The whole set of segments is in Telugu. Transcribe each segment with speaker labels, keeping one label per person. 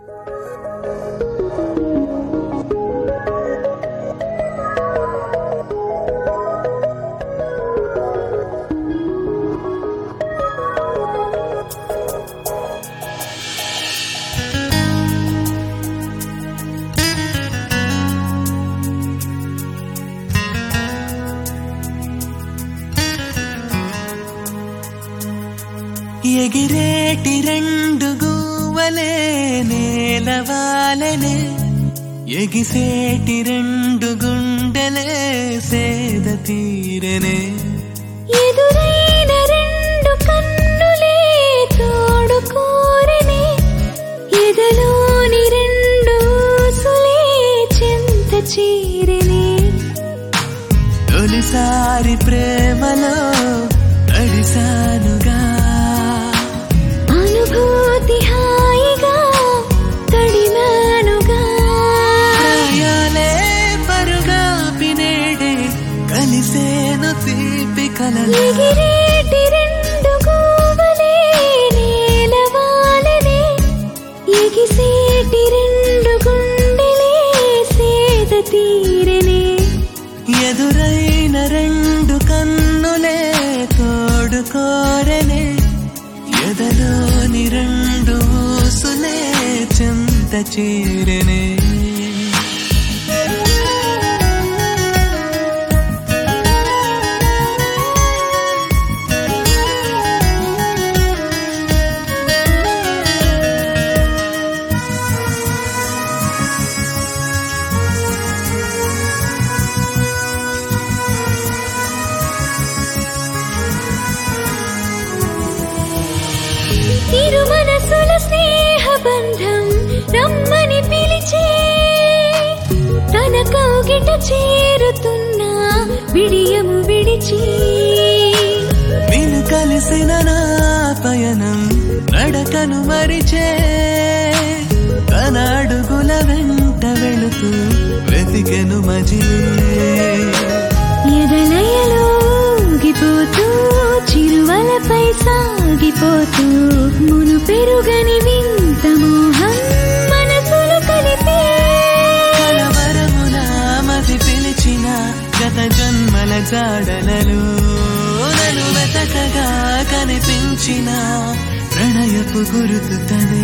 Speaker 1: ఎగిరేటి రెండు గువ్వలే నేలవాలనే ఎగిసేటి రెండు గుండెలే సేద తీరనే
Speaker 2: ఎదురైన రెండు కన్నులే తోడు కోరనే ఎదలోని రెండు ఊసులే చెంత చీరనే
Speaker 1: తొలిసారి ప్రేమలో అడిసానుగా
Speaker 2: అనుభూతి హాయిగా తడిమానుగా
Speaker 1: ప్రాయాలే పరుగా పినేడే కలిసేను తీపి కలలు
Speaker 2: ఎగిరేటి రెండు గోవలే నేలవాలనే ఎగిసేటి రెండు గుండెలే సేద తీరనే
Speaker 1: ఎదురైన రెండు కన్నులే తోడు కోరనే ఎదలోని రెండు ఊసులే చెంత చేరనే
Speaker 2: ఇరు మనసుల స్నేహ బంధం రమ్మని పిలిచే తన కౌగిట చేరుతున్నా విడియము విడిచి
Speaker 1: నేను కలిసిన నా పయనం నడకను మరిచే తన అడుగుల వెంట వెళుతూ వెతికెను మజిలే
Speaker 2: ఎదలయలో ఊగిపోతూ చిరువలపై సాగిపోతూ మును పెరుగని వింత మోహం మనసులు కలిపే
Speaker 1: కలవరమున మది పిలిచిన గత జన్మల జాడలలో నన్ను వెతకగా కనిపించిన ప్రణయపు గురుతు తనే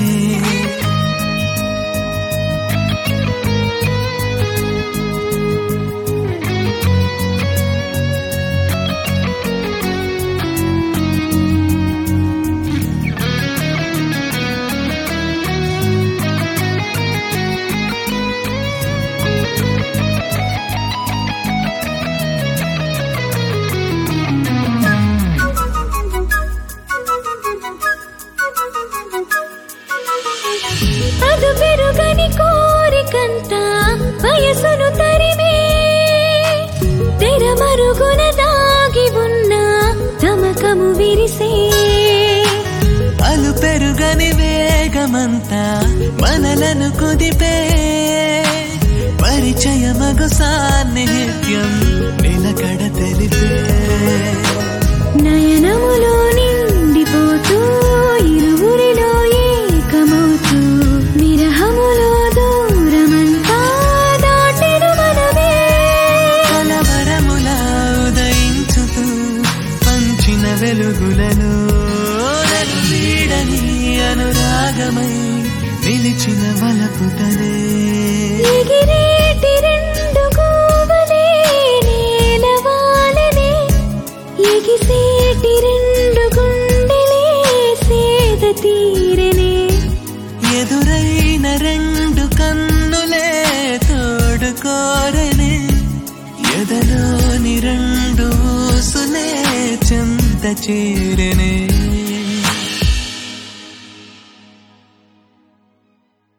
Speaker 2: అదు పెరుగని కోరికంతా వయసును తరిమే తెర మరుగున దాగి ఉన్న తమకము విరిసే
Speaker 1: అలు పెరుగని వేగమంతా మనలను కుదిపే పరిచయమగు సాన్నిహిత్యం నిలకడ తెలిపే
Speaker 2: నయనములో నిండిపోతూ ఇరువురిలో ఏకమవుతూ విరహములో దూరమంతా దాటెను మనమే
Speaker 1: కలవరములా ఉదయించుతూ పంచిన వెలుగులలో నన్ను వీడని అనురాగమై నిలిచిన వలపుతనే
Speaker 2: ఎగిరేటి రెండు గోవలే నేలవాలనే ఎగిసేటి రెండు గుండెలే సేద తీరనే
Speaker 1: ఎదురైన రెండు కన్నులే తోడు కోరనే ఎదలోని రెండు ఊసులే చెంత చేరనే